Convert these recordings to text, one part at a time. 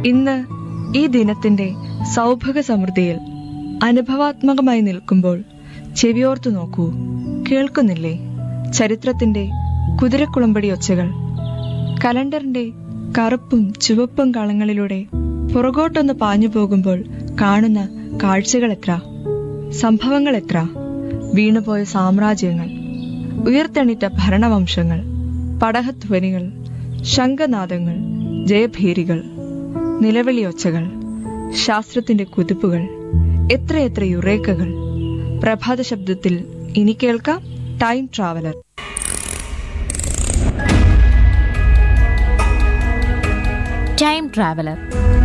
ഇന്ന് ഈ ദിനത്തിന്റെ സൗഭഗ സമൃദ്ധിയിൽ അനുഭവാത്മകമായി നിൽക്കുമ്പോൾ ചെവിയോർത്തു നോക്കൂ കേൾക്കുന്നില്ലേ ചരിത്രത്തിന്റെ കുതിരക്കുളമ്പടി ഒച്ചകൾ കലണ്ടറിന്റെ കറുപ്പും ചുവപ്പും കളങ്ങളിലൂടെ പുറകോട്ടൊന്ന് പാഞ്ഞു പോകുമ്പോൾ കാണുന്ന കാഴ്ചകൾ എത്ര സംഭവങ്ങൾ എത്ര വീണുപോയ സാമ്രാജ്യങ്ങൾ ഉയർത്തെണീറ്റ ഭരണവംശങ്ങൾ പടഹധ്വനികൾ ശംഖനാദങ്ങൾ ജയഭീരികൾ നിലവിളിയൊച്ചകൾ ശാസ്ത്രത്തിന്റെ കുതിപ്പുകൾ എത്രയെത്ര യുറേക്കകൾ പ്രഭാത ശബ്ദത്തിൽ ഇനി കേൾക്കാം ടൈം ട്രാവലർ ടൈം ട്രാവലർ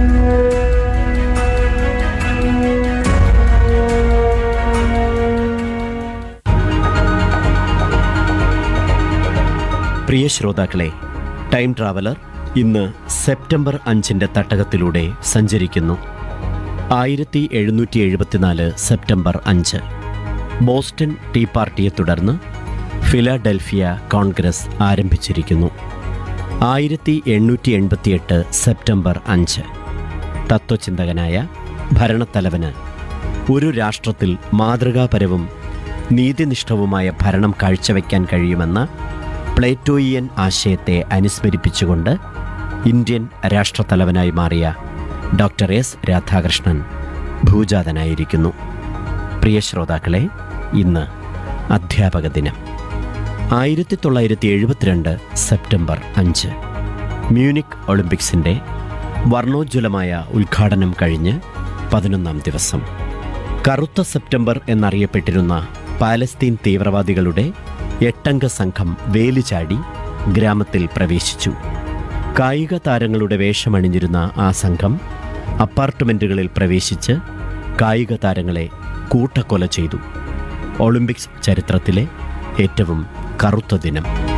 പ്രിയ ശ്രോതാക്കളെ ടൈം ട്രാവലർ ഇന്ന് സെപ്റ്റംബർ അഞ്ചിന്റെ തട്ടകത്തിലൂടെ സഞ്ചരിക്കുന്നു ആയിരത്തി എഴുന്നൂറ്റി എഴുപത്തിനാല് സെപ്റ്റംബർ അഞ്ച് ബോസ്റ്റൺ ടീ പാർട്ടിയെ തുടർന്ന് ഫിലാഡൽഫിയ കോൺഗ്രസ് ആരംഭിച്ചിരിക്കുന്നു ആയിരത്തി എണ്ണൂറ്റി എൺപത്തിയെട്ട് സെപ്റ്റംബർ അഞ്ച് തത്വചിന്തകനായ ഭരണത്തലവന് ഒരു രാഷ്ട്രത്തിൽ മാതൃകാപരവും നീതിനിഷ്ഠവുമായ ഭരണം കാഴ്ചവെക്കാൻ കഴിയുമെന്ന പ്ലേറ്റോയിയൻ ആശയത്തെ അനുസ്മരിപ്പിച്ചുകൊണ്ട് ഇന്ത്യൻ രാഷ്ട്രത്തലവനായി മാറിയ ഡോക്ടർ എസ് രാധാകൃഷ്ണൻ ഭൂജാതനായിരിക്കുന്നു പ്രിയ ശ്രോതാക്കളെ ഇന്ന് അധ്യാപക ദിനം ആയിരത്തി തൊള്ളായിരത്തി എഴുപത്തിരണ്ട് സെപ്റ്റംബർ അഞ്ച് മ്യൂണിക് ഒളിമ്പിക്സിൻ്റെ വർണ്ണോജ്വലമായ ഉദ്ഘാടനം കഴിഞ്ഞ് പതിനൊന്നാം ദിവസം കറുത്ത സെപ്റ്റംബർ എന്നറിയപ്പെട്ടിരുന്ന പാലസ്തീൻ തീവ്രവാദികളുടെ എട്ടംഗ സംഘം വേലിചാടി ഗ്രാമത്തിൽ പ്രവേശിച്ചു കായിക താരങ്ങളുടെ വേഷമണിഞ്ഞിരുന്ന ആ സംഘം അപ്പാർട്ട്മെന്റുകളിൽ പ്രവേശിച്ച് കായിക താരങ്ങളെ കൂട്ടക്കൊല ചെയ്തു ഒളിമ്പിക്സ് ചരിത്രത്തിലെ ഏറ്റവും കറുത്ത ദിനം